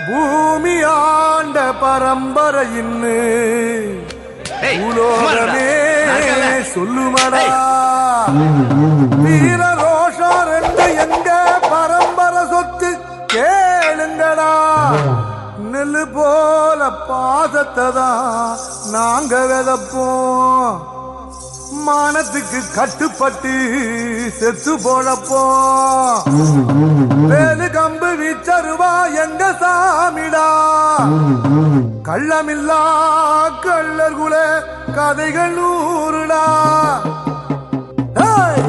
பூமி ஆண்ட பரம்பரையின்னு டேய், உலோகமே சும்மா இருடா. நான் சொல்லுமடா வீர ரோஷம் ரெண்டு எங்க பரம்பரை சொத்து கேளுங்கடா நெல்லு போல பாசத்தை தான் நாங்க விதப்போம் மானத்துக்கு கட்டுப்பட்டு செத்து போழப்போம் வேலு கம்பு வீச்சருவா எங்க சாமிடா கள்ளமில்லா கள்ளர் குல கதைகள் நூறுடா ஏய்!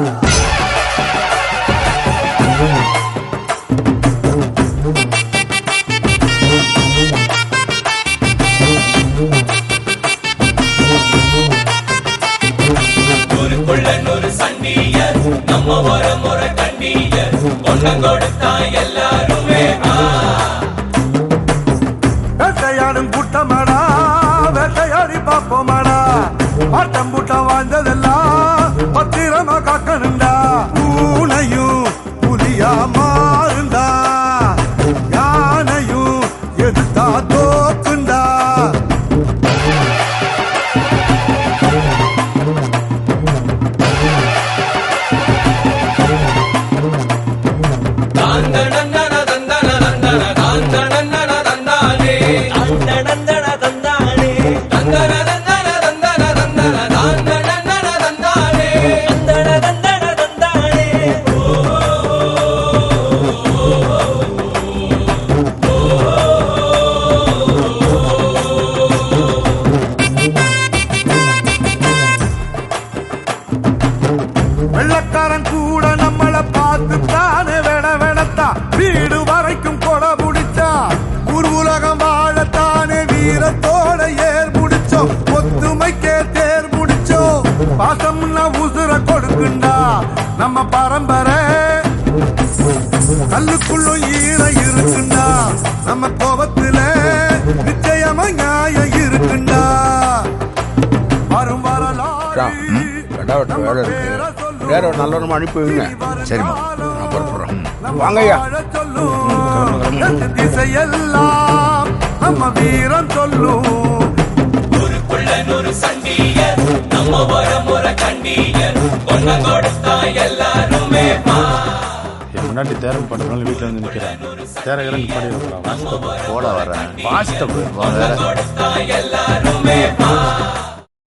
ஊருக்குள்ள நூறு சண்டியர் நம்ம ஒரு முறை கண்டியர் பொண்ண கொடுத்தா எல்லாருமே ஆ. வேட்டையாடும் கூட்டமாடா வேட்டையாடி பார்ப்போமாடா ஆட்டம் கூட்டம் வாழ்ந்ததெல்லாம் பத்திரமா காக்கணுண்டா பூனையும் புலியா மாறுண்டா யானையும் எதிர்த்தா தோக்குண்டா தாந்தனந்தன தந்தன தந்தன தாந்தனந்தன தந்தானே. தந்தன தந்தன தந்தன தந்தன தாந்தனந்தன தந்தானே. வெள்ளக்காரன் கூட நம்மள பார்த்து தானே வெட வெடத்தா வீடு வரைக்கும் கொட புடிச்சா ஊர் உலகம் வாழத்தானே வீரத்தோட ஏர் முடிச்சோம் ஒத்துமைக்கே தேர் முடிச்சோம் பாசம்னா உசுர கொடுக்குண்டா நம்ம பரம்பரை கல்லுக்குள்ளும் ஈரம் இருக்குண்டா நம்ம கோபத்துல நிச்சயமா நியாயம் இருக்குண்டா வரும் வரலாறு ம், ரெண்டாவது வேலை இருக்கு. வேற ஒரு நல்ல ஒரு அனுப்பி வைங்க சரிம்மா நான் புறப்படுறோம் வாங்கய்யா திசையெல்லாம் நம்ம வீரம் சொல்லும் ஊருக்குள்ள நூறு சண்டியர் நம்ம ஒரு முறை கண்டியர் பொண்ண கொடுத்தா எல்லாருமே ஆ. என் முன்னாடி தேரம் பண்ணுறதுனால வீட்டில் வந்து நிற்கிறேன் தேரகரன் பாடி போட வரேன் பாஸ்ட்டை போய் கொடுத்தா எல்லாருமே ஆ.